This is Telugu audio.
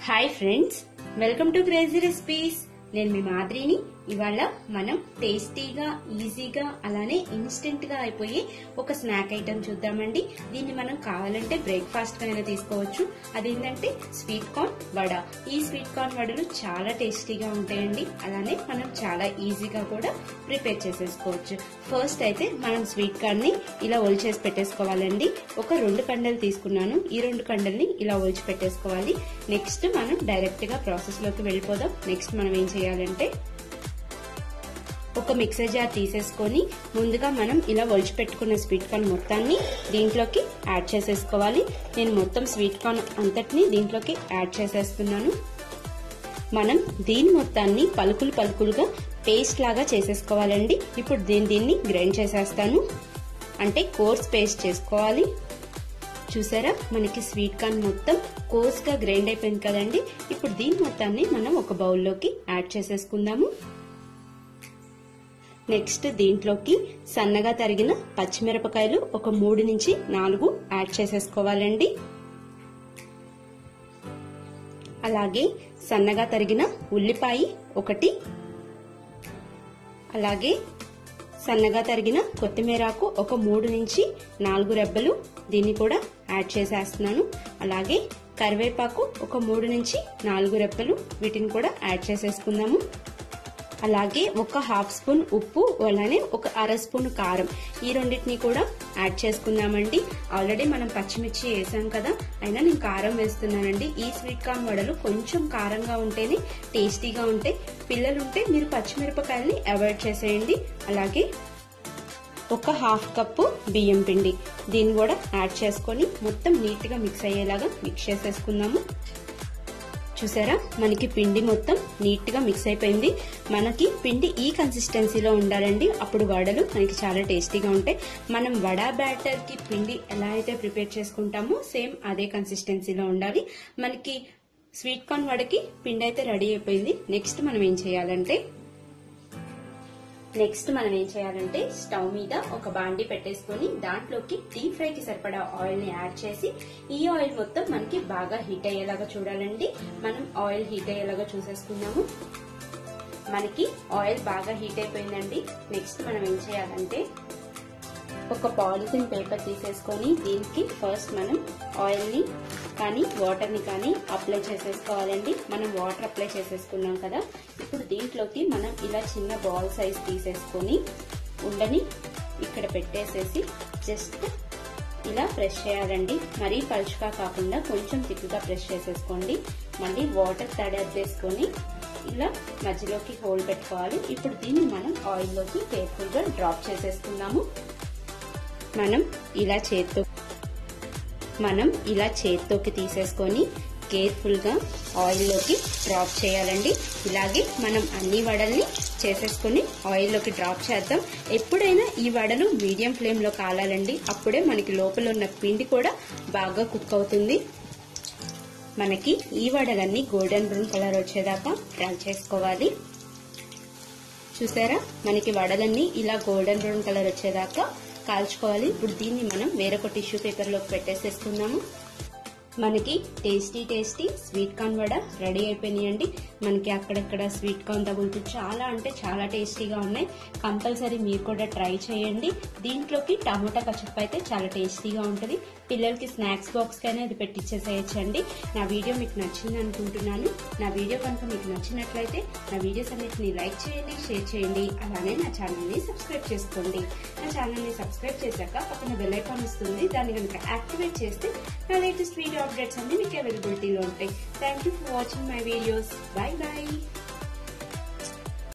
hi friends welcome to crazy recipes నేను మీ మాదిరిని ఇవాళ మనం టేస్టీగా ఈజీగా అలానే ఇన్స్టెంట్ గా అయిపోయే ఒక స్నాక్ ఐటమ్ చూద్దామండి దీన్ని మనం కావాలంటే బ్రేక్ఫాస్ట్ అయినా తీసుకోవచ్చు అదేంటంటే స్వీట్ కార్న్ వడ ఈ స్వీట్ కార్న్ వడలు చాలా టేస్టీగా ఉంటాయండి అలానే మనం చాలా ఈజీగా కూడా ప్రిపేర్ చేసేసుకోవచ్చు ఫస్ట్ అయితే మనం స్వీట్ కార్న్ ని ఇలా ఒలిచేసి పెట్టేసుకోవాలండి ఒక రెండు కండలు తీసుకున్నాను ఈ రెండు కండల్ని ఇలా ఒలిచి పెట్టేసుకోవాలి నెక్స్ట్ మనం డైరెక్ట్ గా ప్రాసెస్ లోకి వెళ్ళిపోదాం నెక్స్ట్ మనం ఏం చేయాలంటే ఒక మిక్సర్ జార్ తీసేసుకొని ముందుగా మనం ఇలా ఒలిచి పెట్టుకున్న స్వీట్ కార్న్ మొత్తాన్ని దీంట్లోకి యాడ్ చేసేసుకోవాలి నేను మొత్తం స్వీట్ కార్న్ అంతటిని దీంట్లోకి యాడ్ చేసేస్తున్నాను మనం దీని మొత్తాన్ని పలుకులు పలుకులుగా పేస్ట్ లాగా చేసేసుకోవాలండి ఇప్పుడు దీన్ని దీన్ని గ్రైండ్ చేసేస్తాను అంటే కోర్స్ పేస్ట్ చేసుకోవాలి చూసారా మనకి స్వీట్ కార్న్ మొత్తం కోర్స్గా గ్రైండ్ అయిపోయింది కదండి ఇప్పుడు దీని మొత్తాన్ని మనం ఒక బౌల్లోకి యాడ్ చేసేసుకుందాము నెక్స్ట్ దీంట్లోకి సన్నగా తరిగిన పచ్చిమిరపకాయలు ఒక మూడు నుంచి నాలుగు యాడ్ చేసేసుకోవాలండి అలాగే సన్నగా తరిగిన ఉల్లిపాయ ఒకటి అలాగే సన్నగా తరిగిన కొత్తిమీరకు ఒక మూడు నుంచి నాలుగు రెబ్బలు దీన్ని కూడా యాడ్ చేసేస్తున్నాను అలాగే కరివేపాకు ఒక మూడు నుంచి నాలుగు రెబ్బలు వీటిని కూడా యాడ్ చేసేసుకుందాము అలాగే ఒక హాఫ్ స్పూన్ ఉప్పు అలానే ఒక అర స్పూన్ కారం ఈ రెండింటిని కూడా యాడ్ చేసుకుందామండి ఆల్రెడీ మనం పచ్చిమిర్చి వేసాం కదా అయినా నేను కారం వేస్తున్నానండి ఈ స్వీట్ కార్న్ వడలు కొంచెం కారంగా ఉంటేనే టేస్టీగా ఉంటాయి పిల్లలుంటే మీరు పచ్చిమిరపకాయల్ని అవాయిడ్ చేసేయండి అలాగే ఒక హాఫ్ కప్పు బియ్యం పిండి దీన్ని కూడా యాడ్ చేసుకొని మొత్తం నీట్గా మిక్స్ అయ్యేలాగా మిక్స్ చేసేసుకుందాము చూసారా మనకి పిండి మొత్తం నీట్ గా మిక్స్ అయిపోయింది మనకి పిండి ఈ కన్సిస్టెన్సీలో ఉండాలండి అప్పుడు వడలు మనకి చాలా టేస్టీగా ఉంటాయి మనం వడ బ్యాటర్ కి పిండి ఎలా అయితే ప్రిపేర్ చేసుకుంటామో సేమ్ అదే కన్సిస్టెన్సీలో ఉండాలి మనకి స్వీట్ కార్న్ వడకి పిండి అయితే రెడీ అయిపోయింది నెక్స్ట్ మనం ఏం చేయాలంటే నెక్స్ట్ మనం ఏం చేయాలంటే స్టవ్ మీద ఒక బాండి పెట్టేసుకొని దాంట్లోకి డీప్ ఫ్రైకి సరిపడా ఆయిల్ ని యాడ్ చేసి ఈ ఆయిల్ మొత్తం మనకి బాగా హీట్ అయ్యేలాగా చూడాలండి మనం ఆయిల్ హీట్ అయ్యేలాగా చూసేసుకున్నాము మనకి ఆయిల్ బాగా హీట్ అయిపోయిందండి నెక్స్ట్ మనం ఏం చేయాలంటే ఒక పాలిథిన్ పేపర్ తీసేసుకొని దీనికి ఫస్ట్ మనం ఆయిల్ ని కానీ వాటర్ ని కానీ అప్లై చేసేసుకోవాలండి మనం వాటర్ అప్లై చేసేసుకున్నాం కదా ఇప్పుడు దీంట్లోకి మనం ఇలా చిన్న బాల్ సైజ్ తీసేసుకొని ఉండని ఇక్కడ పెట్టేసేసి జస్ట్ ఇలా ప్రెస్ చేయాలండి మరీ పలుచుగా కాకుండా కొంచెం తిక్కుగా ప్రెస్ చేసేసుకోండి మళ్ళీ వాటర్ తడేసుకొని ఇలా మధ్యలోకి హోల్ పెట్టుకోవాలి ఇప్పుడు దీన్ని మనం ఆయిల్లోకి కేర్ఫుల్గా డ్రాప్ చేసేసుకుందాము మనం ఇలా చేత్తో మనం ఇలా చేత్తోకి తీసేసుకొని కేర్ఫుల్గా ఆయిల్లోకి డ్రాప్ చేయాలండి ఇలాగే మనం అన్ని వడల్ని చేసేసుకొని ఆయిల్లోకి డ్రాప్ చేద్దాం ఎప్పుడైనా ఈ వడలు మీడియం ఫ్లేమ్లో కాలాలండి అప్పుడే మనకి లోపల ఉన్న పిండి కూడా బాగా కుక్ అవుతుంది మనకి ఈ వడలన్నీ గోల్డెన్ బ్రౌన్ కలర్ వచ్చేదాకా ఫ్రై చేసుకోవాలి చూసారా మనకి వడలన్నీ ఇలా గోల్డెన్ బ్రౌన్ కలర్ వచ్చేదాకా కాల్చుకోవాలి ఇప్పుడు దీన్ని మనం వేరొక టిష్యూ పేపర్లోకి పెట్టేసేసుకుందాము మనకి tasty tasty sweet corn vada ready అయిపోయినాయండి మనకి అక్కడక్కడ స్వీట్ కార్న్ తగులుతూ చాలా అంటే చాలా టేస్టీగా ఉన్నాయి కంపల్సరీ మీరు కూడా ట్రై చేయండి దీంట్లోకి టమోటా కచప్ అయితే చాలా టేస్టీగా ఉంటుంది పిల్లలకి స్నాక్స్ బాక్స్కి అనేది పెట్టించేసేయచ్చండి నా వీడియో మీకు నచ్చింది అనుకుంటున్నాను నా వీడియో కనుక మీకు నచ్చినట్లయితే నా వీడియోస్ అన్నిటిని లైక్ చేయండి షేర్ చేయండి అలానే నా ఛానల్ని సబ్స్క్రైబ్ చేసుకోండి నా ఛానల్ని సబ్స్క్రైబ్ చేశాక పక్కన బెల్ ఐకాన్ వస్తుంది దాన్ని కనుక యాక్టివేట్ చేస్తే నా లేటెస్ట్ వీడియో అప్డేట్స్ అన్ని మీకు అవైలబిలిటీలో ఉంటాయి thank you for watching my videos bye bye